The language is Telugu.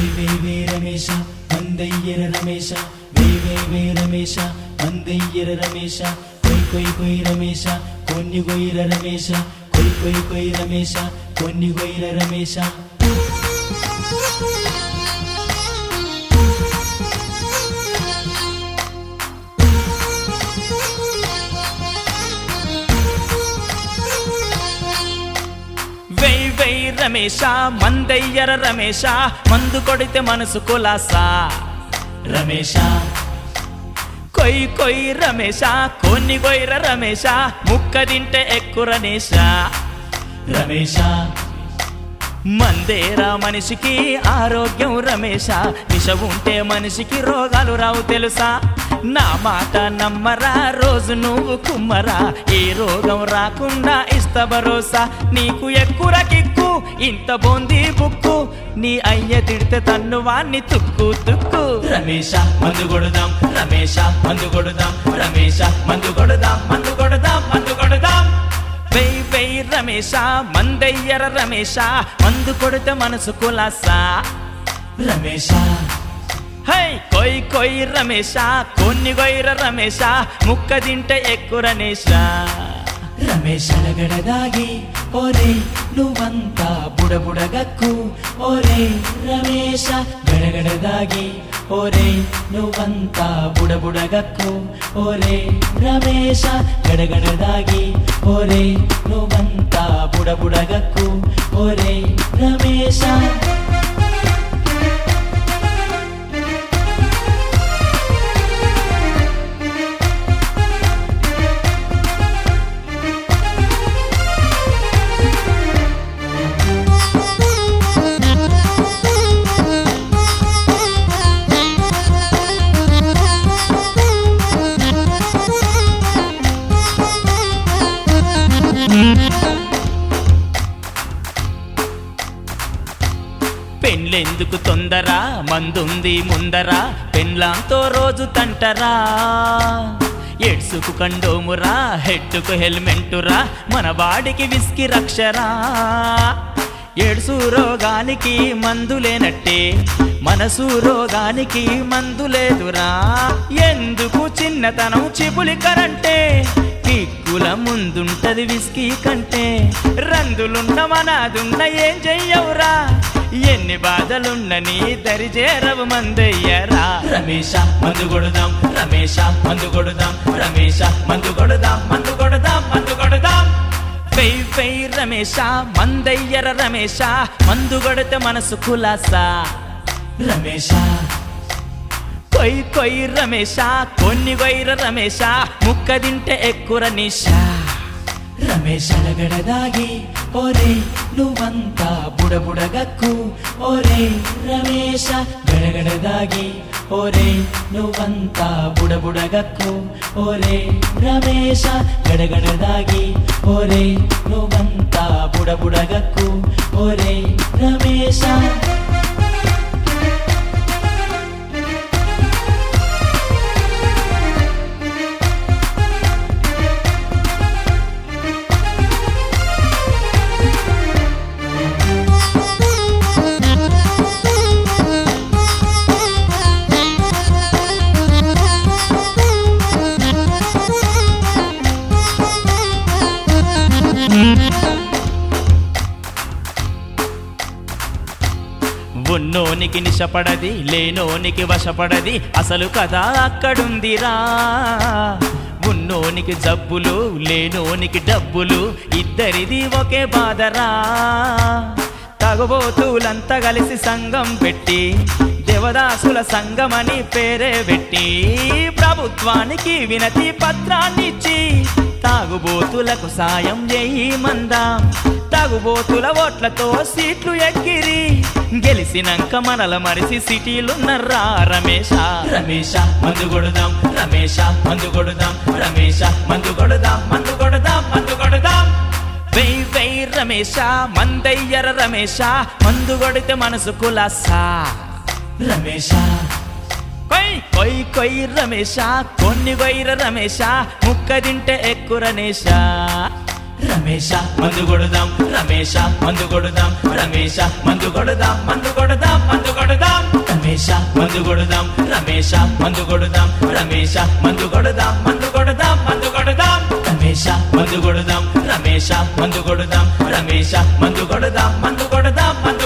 వే వే రమేశ మందయ్యర రమేశ వే వే వే రమేశ మందయ్యర రమేశ కొయ్ కొయ్ కొయ్ రమేశ కొన్ని కొయ్యర రమేశ కొయ్ కొయ్ కొయ్ రమేశ కొన్ని కొయ్యర రమేశ వెయ్ వెయ్ రమేశ మందయ్యర రమేశ మందు కొడితే మనసు కులాసా రమేశ కొయ్ కొయ్ రమేశ కొన్ని కొయ్యర రమేశ ముక్క తింటే ఎక్కువ రమేశ రమేశ మందేరా మనిషికి ఆరోగ్యం రమేశ విష ఉంటే మనిషికి రోగాలు రావు తెలుసా నా మాట నమ్మరా రోజు నువ్వు కుమ్మరా ఏ రోగం రాకుండా ఇస్త భరోసా నీకు ఎక్కువ కిక్కు ఇంత బోంది బుక్కు నీ అయ్య తిడితే తన్ను వాణ్ణి తుక్కు తుక్కు రమేశ మందు కొడదాం రమేశ మందు కొడదాం రమేశ మందు కొడదాం మందు కొడదాం మందు కొడదాం వెయ్ వెయ్ రమేశ మందయ్యర రమేశ మందు కొడితే మనసు కులాసా రమేశ హై కొయ్ కొయ్ రమేశ కొన్ని కొయ్యర రమేశ ముక్క తింటే ఎక్కువ రమేశ రమేశ గడదాగి ఓరే నువ్వంతా బుడబుడగక్కు ఓరే రమేశ గడగడదాగి ఓరే నువ్వంతా బుడబుడగక్కు ఓరే రమేశ గడగడదాగి ఓరే నువ్వంతా బుడబుడగక్కు ఓరే రమేశ పెళ్ళెందుకు తొందర మందుంది ముందర పెళ్ళాంతో రోజు తంటరా ఎడ్సుకు కండోమురా హెడ్డుకు హెల్మెట్టురా మన బాడికి విస్కి రక్షరా ఎడుసు రోగానికి మందు లేనట్టే మనసు రోగానికి మందు లేదురా ఎందుకు చిన్నతనం చిపులి కరంటే కిక్కుల ముందుంటది విస్కీ కంటే రందులున్న మనదున్న ఏం చెయ్యవురా ఎన్ని బాధలున్న నీ దరి చేరవు మందయ్యరా రమేశ మందు కొడదాం రమేశ మందు కొడదాం రమేశ మందు కొడదాం మందు కొడదాం మందు కొడదాం వెయ్ వెయ్ రమేశ మందయ్యర రమేశ మందు కొడితే మనసు కులాసా రమేశ కొయ్ కొయ్ రమేశ కొన్ని కొయ్యర రమేశ ముక్క తింటే ఎక్కువ నిష రమేశ గడదాగి ఓరే నువ్వంతా బుడబుడగక్కు ఓరే రమేశ గడగడదాగి ఓరే నువ్వంతా బుడబుడగక్కు ఓరే రమేశ గడగడదాగి ఓరే నువ్వంతా బుడబుడగక్కు ఓరే రమేశ ఉన్నోనికి నిషపడది లేనోనికి వశపడది అసలు కథ అక్కడుందిరా ఉన్నోనికి జబ్బులు లేనోనికి డబ్బులు ఇద్దరిది ఒకే బాధరా తగబోతులంతా కలిసి సంఘం పెట్టి దేవదాసుల సంఘమని పేరే పెట్టి ప్రభుత్వానికి వినతి పత్రాన్నిచ్చి తాగుబోతులకు సాయం చేయి మందాం తాగుబోతుల ఓట్లతో సీట్లు ఎక్కిరి గెలిసినాక మనల మరిసి సిటీలున్నర్రా రమేశ రమేశ మందు కొడదాం రమేశ మందు కొడదాం రమేశ మందు కొడదాం మందు కొడదాం మందు కొడదాం వెయ్ వెయ్ రమేశ మందయ్యర రమేశ మందు కొడితే మనసు కులాసా రమేశ కొయ్ కొయ్ కొయ్ రమేశ కొన్ని కొయ్యర రమేశ ముక్క తింటే ఎక్కువ రమేశ రమేశ మందు కొడదాం రమేశ మందు కొడదాం రమేశ మందు కొడదాం మందు కొడదాం మందు కొడదాం మందు కొడదాం రమేష మందు కొడదాం రమేష మందు కొడదాం మందు కొడదాం మందు కొడదాం రమేష మందు కొడదాం రమేష మందు కొడదాం రమేష మందు కొడదాం మందు కొడదాం మందు